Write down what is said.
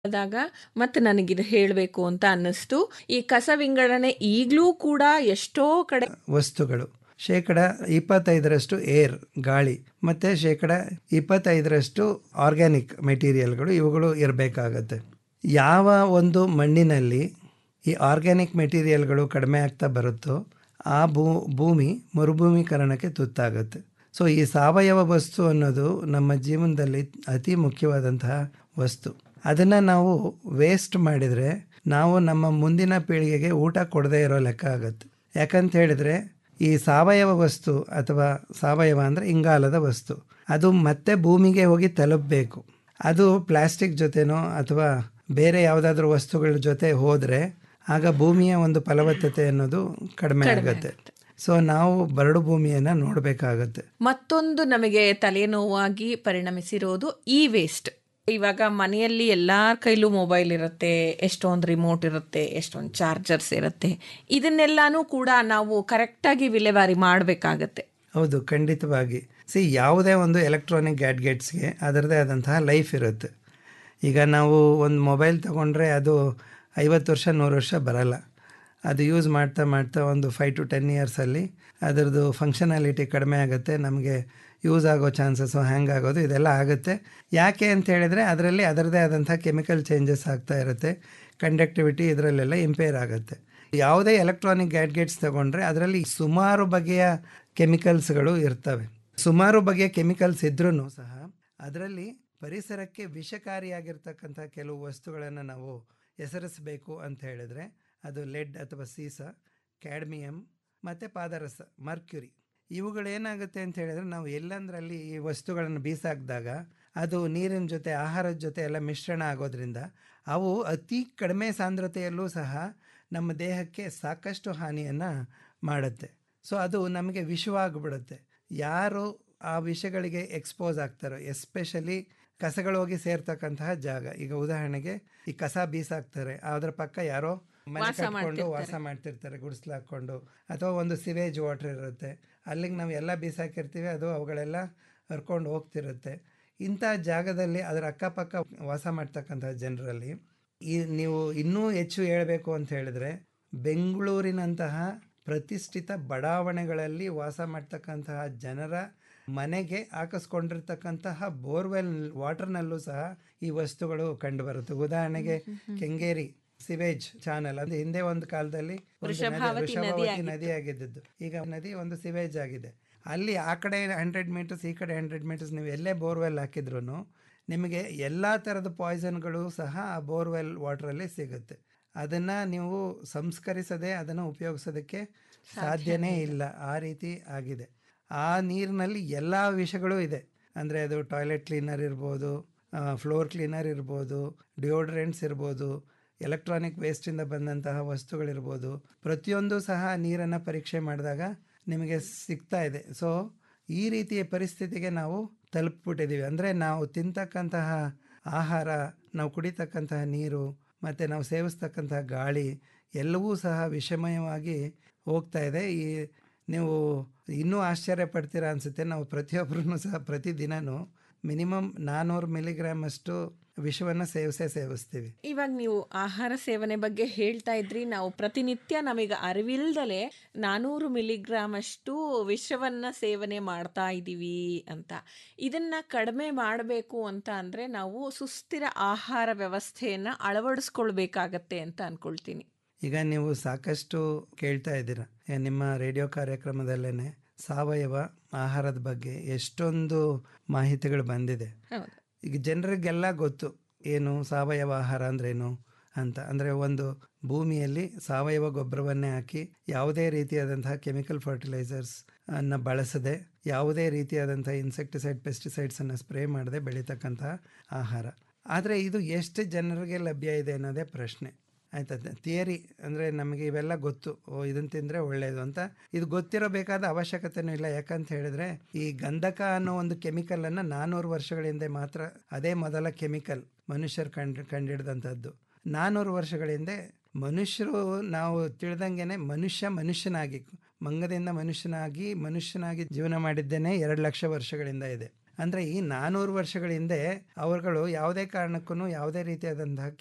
ಆದಾಗ ಮತ್ತೆ ನನಗಿದು ಹೇಳಬೇಕು ಅಂತ ಅನ್ನಿಸ್ತು ಈ ಕಸ ವಿಂಗಡಣೆ ಈಗಲೂ ಕೂಡ ಎಷ್ಟೋ ಕಡೆ ವಸ್ತುಗಳು ಶೇಕಡ ಇಪ್ಪತ್ತೈದರಷ್ಟು ಏರ್ ಗಾಳಿ ಮತ್ತು ಶೇಕಡ ಇಪ್ಪತ್ತೈದರಷ್ಟು ಆರ್ಗ್ಯಾನಿಕ್ ಮೆಟೀರಿಯಲ್ಗಳು ಇವುಗಳು ಇರಬೇಕಾಗತ್ತೆ ಯಾವ ಒಂದು ಮಣ್ಣಿನಲ್ಲಿ ಈ ಆರ್ಗ್ಯಾನಿಕ್ ಮೆಟೀರಿಯಲ್ಗಳು ಕಡಿಮೆ ಆಗ್ತಾ ಬರುತ್ತೋ ಆ ಭೂ ಭೂಮಿ ಮರುಭೂಮೀಕರಣಕ್ಕೆ ತುತ್ತಾಗುತ್ತೆ ಸೊ ಈ ಸಾವಯವ ವಸ್ತು ಅನ್ನೋದು ನಮ್ಮ ಜೀವನದಲ್ಲಿ ಅತಿ ಮುಖ್ಯವಾದಂತಹ ವಸ್ತು ಅದನ್ನು ನಾವು ವೇಸ್ಟ್ ಮಾಡಿದರೆ ನಾವು ನಮ್ಮ ಮುಂದಿನ ಪೀಳಿಗೆಗೆ ಊಟ ಕೊಡದೇ ಇರೋ ಲೆಕ್ಕ ಆಗುತ್ತೆ ಯಾಕಂತ ಹೇಳಿದರೆ ಈ ಸಾವಯವ ವಸ್ತು ಅಥವಾ ಸಾವಯವ ಅಂದರೆ ಇಂಗಾಲದ ವಸ್ತು ಅದು ಮತ್ತೆ ಭೂಮಿಗೆ ಹೋಗಿ ತಲುಪಬೇಕು ಅದು ಪ್ಲಾಸ್ಟಿಕ್ ಜೊತೆನೋ ಅಥವಾ ಬೇರೆ ಯಾವುದಾದ್ರೂ ವಸ್ತುಗಳ ಜೊತೆ ಹೋದರೆ ಆಗ ಭೂಮಿಯ ಒಂದು ಫಲವತ್ತತೆ ಅನ್ನೋದು ಕಡಿಮೆ ಆಗುತ್ತೆ ಸೊ ನಾವು ಬರಡು ಭೂಮಿಯನ್ನು ನೋಡಬೇಕಾಗತ್ತೆ ಮತ್ತೊಂದು ನಮಗೆ ತಲೆನೋವಾಗಿ ಪರಿಣಮಿಸಿರೋದು ಇ ವೇಸ್ಟ್ ಇವಾಗ ಮನೆಯಲ್ಲಿ ಎಲ್ಲಾರ ಕೈಲೂ ಮೊಬೈಲ್ ಇರುತ್ತೆ ಎಷ್ಟೊಂದು ರಿಮೋಟ್ ಇರುತ್ತೆ ಎಷ್ಟೊಂದು ಚಾರ್ಜರ್ಸ್ ಇರುತ್ತೆ ಇದನ್ನೆಲ್ಲಾನು ಕೂಡ ನಾವು ಕರೆಕ್ಟಾಗಿ ವಿಲೇವಾರಿ ಮಾಡಬೇಕಾಗತ್ತೆ ಹೌದು ಖಂಡಿತವಾಗಿ ಸಿ ಯಾವುದೇ ಒಂದು ಎಲೆಕ್ಟ್ರಾನಿಕ್ ಗ್ಯಾಡ್ಗೆಟ್ಸ್ಗೆ ಅದರದೇ ಆದಂತಹ ಲೈಫ್ ಇರುತ್ತೆ ಈಗ ನಾವು ಒಂದು ಮೊಬೈಲ್ ತೊಗೊಂಡ್ರೆ ಅದು ಐವತ್ತು ವರ್ಷ ನೂರು ವರ್ಷ ಬರಲ್ಲ ಅದು ಯೂಸ್ ಮಾಡ್ತಾ ಮಾಡ್ತಾ ಒಂದು ಫೈವ್ ಟು ಟೆನ್ ಇಯರ್ಸಲ್ಲಿ ಅದರದ್ದು ಫಂಕ್ಷನಾಲಿಟಿ ಕಡಿಮೆ ಆಗುತ್ತೆ ನಮಗೆ ಯೂಸ್ ಆಗೋ ಚಾನ್ಸಸ್ಸು ಹ್ಯಾಂಗ್ ಆಗೋದು ಇದೆಲ್ಲ ಆಗುತ್ತೆ ಯಾಕೆ ಅಂತ ಹೇಳಿದರೆ ಅದರಲ್ಲಿ ಅದರದೇ ಆದಂಥ ಕೆಮಿಕಲ್ ಚೇಂಜಸ್ ಆಗ್ತಾ ಇರುತ್ತೆ ಕಂಡಕ್ಟಿವಿಟಿ ಇದರಲ್ಲೆಲ್ಲ ಇಂಪೇರ್ ಆಗುತ್ತೆ ಯಾವುದೇ ಎಲೆಕ್ಟ್ರಾನಿಕ್ ಗ್ಯಾಡ್ಗೆಟ್ಸ್ ತಗೊಂಡ್ರೆ ಅದರಲ್ಲಿ ಸುಮಾರು ಬಗೆಯ ಕೆಮಿಕಲ್ಸ್ಗಳು ಇರ್ತವೆ ಸುಮಾರು ಬಗೆಯ ಕೆಮಿಕಲ್ಸ್ ಇದ್ರೂ ಸಹ ಅದರಲ್ಲಿ ಪರಿಸರಕ್ಕೆ ವಿಷಕಾರಿಯಾಗಿರ್ತಕ್ಕಂಥ ಕೆಲವು ವಸ್ತುಗಳನ್ನು ನಾವು ಹೆಸರಿಸಬೇಕು ಅಂತ ಹೇಳಿದ್ರೆ ಅದು ಲೆಡ್ ಅಥವಾ ಸೀಸ ಕ್ಯಾಡ್ಮಿಯಮ್ ಮತ್ತು ಪಾದರಸ ಮರ್ಕ್ಯುರಿ ಇವುಗಳೇನಾಗುತ್ತೆ ಅಂತ ಹೇಳಿದ್ರೆ ನಾವು ಎಲ್ಲಂದ್ರಲ್ಲಿ ಈ ವಸ್ತುಗಳನ್ನು ಬೀಸಾಕಿದಾಗ ಅದು ನೀರಿನ ಜೊತೆ ಆಹಾರದ ಜೊತೆ ಎಲ್ಲ ಮಿಶ್ರಣ ಆಗೋದ್ರಿಂದ ಅವು ಅತಿ ಕಡಿಮೆ ಸಾಂದ್ರತೆಯಲ್ಲೂ ಸಹ ನಮ್ಮ ದೇಹಕ್ಕೆ ಸಾಕಷ್ಟು ಹಾನಿಯನ್ನು ಮಾಡುತ್ತೆ ಸೊ ಅದು ನಮಗೆ ವಿಷವಾಗಿಬಿಡುತ್ತೆ ಯಾರು ಆ ವಿಷಗಳಿಗೆ ಎಕ್ಸ್ಪೋಸ್ ಆಗ್ತಾರೋ ಎಸ್ಪೆಷಲಿ ಕಸಗಳು ಹೋಗಿ ಸೇರ್ತಕ್ಕಂತಹ ಜಾಗ ಈಗ ಉದಾಹರಣೆಗೆ ಈ ಕಸ ಬೀಸಾಕ್ತಾರೆ ಅದರ ಪಕ್ಕ ಯಾರೋ ಮನೆ ಕಟ್ಕೊಂಡು ವಾಸ ಮಾಡ್ತಿರ್ತಾರೆ ಗುಡಿಸ್ಲು ಹಾಕ್ಕೊಂಡು ಅಥವಾ ಒಂದು ಸಿವೇಜ್ ವಾಟರ್ ಇರುತ್ತೆ ಅಲ್ಲಿಗೆ ನಾವು ಎಲ್ಲ ಬೀಸಾಕಿರ್ತೀವಿ ಅದು ಅವುಗಳೆಲ್ಲ ಹರ್ಕೊಂಡು ಹೋಗ್ತಿರುತ್ತೆ ಇಂಥ ಜಾಗದಲ್ಲಿ ಅದರ ಅಕ್ಕಪಕ್ಕ ವಾಸ ಮಾಡ್ತಕ್ಕಂಥ ಜನರಲ್ಲಿ ಈ ನೀವು ಇನ್ನೂ ಹೆಚ್ಚು ಹೇಳಬೇಕು ಅಂತ ಹೇಳಿದ್ರೆ ಬೆಂಗಳೂರಿನಂತಹ ಪ್ರತಿಷ್ಠಿತ ಬಡಾವಣೆಗಳಲ್ಲಿ ವಾಸ ಮಾಡ್ತಕ್ಕಂತಹ ಜನರ ಮನೆಗೆ ಹಾಕಿಸ್ಕೊಂಡಿರ್ತಕ್ಕಂತಹ ಬೋರ್ವೆಲ್ ವಾಟರ್ನಲ್ಲೂ ಸಹ ಈ ವಸ್ತುಗಳು ಕಂಡುಬರುತ್ತೆ ಉದಾಹರಣೆಗೆ ಕೆಂಗೇರಿ ಸಿವೇಜ್ ಚಾನಲ್ ಅಂದ್ರೆ ಹಿಂದೆ ಒಂದು ಕಾಲದಲ್ಲಿ ಒಂದು ನದಿ- ವೃಷಭಾವತಿ ನದಿ ಆಗಿದ್ದು ಈಗ ನದಿ ಒಂದು ಸಿವೇಜ್ ಆಗಿದೆ ಅಲ್ಲಿ ಆ ಕಡೆ ಹಂಡ್ರೆಡ್ ಮೀಟರ್ಸ್ ಈ ಕಡೆ ಹಂಡ್ರೆಡ್ ಮೀಟರ್ಸ್ ನೀವು ಎಲ್ಲೇ ಬೋರ್ವೆಲ್ ಹಾಕಿದ್ರು ನಿಮಗೆ ಎಲ್ಲ ಥರದ ಪಾಯ್ಸನ್ಗಳು ಸಹ ಆ ಬೋರ್ವೆಲ್ ವಾಟ್ರಲ್ಲಿ ಸಿಗುತ್ತೆ ಅದನ್ನು ನೀವು ಸಂಸ್ಕರಿಸದೆ ಅದನ್ನು ಉಪಯೋಗಿಸೋದಕ್ಕೆ ಸಾಧ್ಯನೇ ಇಲ್ಲ ಆ ರೀತಿ ಆಗಿದೆ ಆ ನೀರಿನಲ್ಲಿ ಎಲ್ಲ ವಿಷಗಳು ಇದೆ ಅಂದರೆ ಅದು ಟಾಯ್ಲೆಟ್ ಕ್ಲೀನರ್ ಇರ್ಬೋದು ಫ್ಲೋರ್ ಕ್ಲೀನರ್ ಇರ್ಬೋದು ಡಿಯೋಡ್ರೆಂಟ್ಸ್ ಇರ್ಬೋದು ಎಲೆಕ್ಟ್ರಾನಿಕ್ ವೇಸ್ಟಿಂದ ಬಂದಂತಹ ವಸ್ತುಗಳಿರ್ಬೋದು ಪ್ರತಿಯೊಂದು ಸಹ ನೀರನ್ನು ಪರೀಕ್ಷೆ ಮಾಡಿದಾಗ ನಿಮಗೆ ಸಿಗ್ತಾ ಇದೆ ಸೊ ಈ ರೀತಿಯ ಪರಿಸ್ಥಿತಿಗೆ ನಾವು ತಲುಪಿಬಿಟ್ಟಿದ್ದೀವಿ ಅಂದರೆ ನಾವು ತಿಂತಕ್ಕಂತಹ ಆಹಾರ ನಾವು ಕುಡಿತಕ್ಕಂತಹ ನೀರು ಮತ್ತು ನಾವು ಸೇವಿಸ್ತಕ್ಕಂತಹ ಗಾಳಿ ಎಲ್ಲವೂ ಸಹ ವಿಷಮಯವಾಗಿ ಹೋಗ್ತಾ ಇದೆ ಈ ನೀವು ಇನ್ನೂ ಆಶ್ಚರ್ಯ ಪಡ್ತೀರಾ ಅನಿಸುತ್ತೆ ನಾವು ಪ್ರತಿಯೊಬ್ಬರೂ ಸಹ ಪ್ರತಿದಿನವೂ ಮಿನಿಮಮ್ ನಾನ್ನೂರು ಮಿಲಿಗ್ರಾಮ್ ಅಷ್ಟು ವಿಷವನ್ನು ಸೇವಿಸೇ ಸೇವಿಸ್ತೀವಿ ಇವಾಗ ನೀವು ಆಹಾರ ಸೇವನೆ ಬಗ್ಗೆ ಹೇಳ್ತಾ ಇದ್ರಿ ನಾವು ಪ್ರತಿನಿತ್ಯ ನಮಗೆ ಅರಿವಿಲ್ದಲೆ ನಾನೂರು ಮಿಲಿಗ್ರಾಮ್ ಅಷ್ಟು ವಿಷವನ್ನ ಸೇವನೆ ಮಾಡ್ತಾ ಇದ್ದೀವಿ ಅಂತ ಇದನ್ನ ಕಡಿಮೆ ಮಾಡಬೇಕು ಅಂತ ಅಂದ್ರೆ ನಾವು ಸುಸ್ಥಿರ ಆಹಾರ ವ್ಯವಸ್ಥೆಯನ್ನ ಅಳವಡಿಸ್ಕೊಳ್ಬೇಕಾಗತ್ತೆ ಅಂತ ಅನ್ಕೊಳ್ತೀನಿ ಈಗ ನೀವು ಸಾಕಷ್ಟು ಕೇಳ್ತಾ ಇದ್ದೀರ ಏ, ನಿಮ್ಮ ರೇಡಿಯೋ ಕಾರ್ಯಕ್ರಮದಲ್ಲೇ ಸಾವಯವ ಆಹಾರದ ಬಗ್ಗೆ ಎಷ್ಟೊಂದು ಮಾಹಿತಿಗಳು ಬಂದಿದೆ ಹೌದು ಈಗ ಜನರಿಗೆಲ್ಲ ಗೊತ್ತು ಏನು ಸಾವಯವ ಆಹಾರ ಅಂದ್ರೇನು ಅಂತ ಅಂದರೆ ಒಂದು ಭೂಮಿಯಲ್ಲಿ ಸಾವಯವ ಗೊಬ್ಬರವನ್ನೇ ಹಾಕಿ ಯಾವುದೇ ರೀತಿಯಾದಂತಹ ಕೆಮಿಕಲ್ ಫರ್ಟಿಲೈಸರ್ಸ್ ಅನ್ನ ಬಳಸದೆ ಯಾವುದೇ ರೀತಿಯಾದಂಥ ಇನ್ಸೆಕ್ಟಿಸೈಡ್ ಪೆಸ್ಟಿಸೈಡ್ಸನ್ನು ಸ್ಪ್ರೇ ಮಾಡದೆ ಬೆಳೀತಕ್ಕಂತಹ ಆಹಾರ ಆದರೆ ಇದು ಎಷ್ಟು ಜನರಿಗೆ ಲಭ್ಯ ಇದೆ ಅನ್ನೋದೇ ಪ್ರಶ್ನೆ ಆಯ್ತಾ ಥಿಯರಿ ಅಂದರೆ ನಮಗೆ ಇವೆಲ್ಲ ಗೊತ್ತು ಓ ಇದನ್ನು ತಿಂದರೆ ಒಳ್ಳೆಯದು ಅಂತ ಇದು ಗೊತ್ತಿರಬೇಕಾದ ಅವಶ್ಯಕತೆನೂ ಇಲ್ಲ ಯಾಕಂತ ಹೇಳಿದ್ರೆ ಈ ಗಂಧಕ ಅನ್ನೋ ಒಂದು ಕೆಮಿಕಲನ್ನು ನಾನ್ನೂರು ವರ್ಷಗಳ ಹಿಂದೆ ಮಾತ್ರ ಅದೇ ಮೊದಲ ಕೆಮಿಕಲ್ ಮನುಷ್ಯರು ಕಂಡು ಕಂಡಿಡ್ದಂಥದ್ದು ನಾನ್ನೂರು ವರ್ಷಗಳ ಹಿಂದೆ ಮನುಷ್ಯರು ನಾವು ತಿಳಿದಂಗೆನೆ ಮನುಷ್ಯ ಮನುಷ್ಯನಾಗಿ ಮಂಗದಿಂದ ಮನುಷ್ಯನಾಗಿ ಮನುಷ್ಯನಾಗಿ ಜೀವನ ಮಾಡಿದ್ದೇನೆ ಎರಡು ಲಕ್ಷ ವರ್ಷಗಳಿಂದ ಇದೆ ಅಂದರೆ ಈ ನಾನ್ನೂರು ವರ್ಷಗಳ ಹಿಂದೆ ಅವರುಗಳು ಯಾವುದೇ ಕಾರಣಕ್ಕೂ ಯಾವುದೇ ರೀತಿಯಾದಂತಹ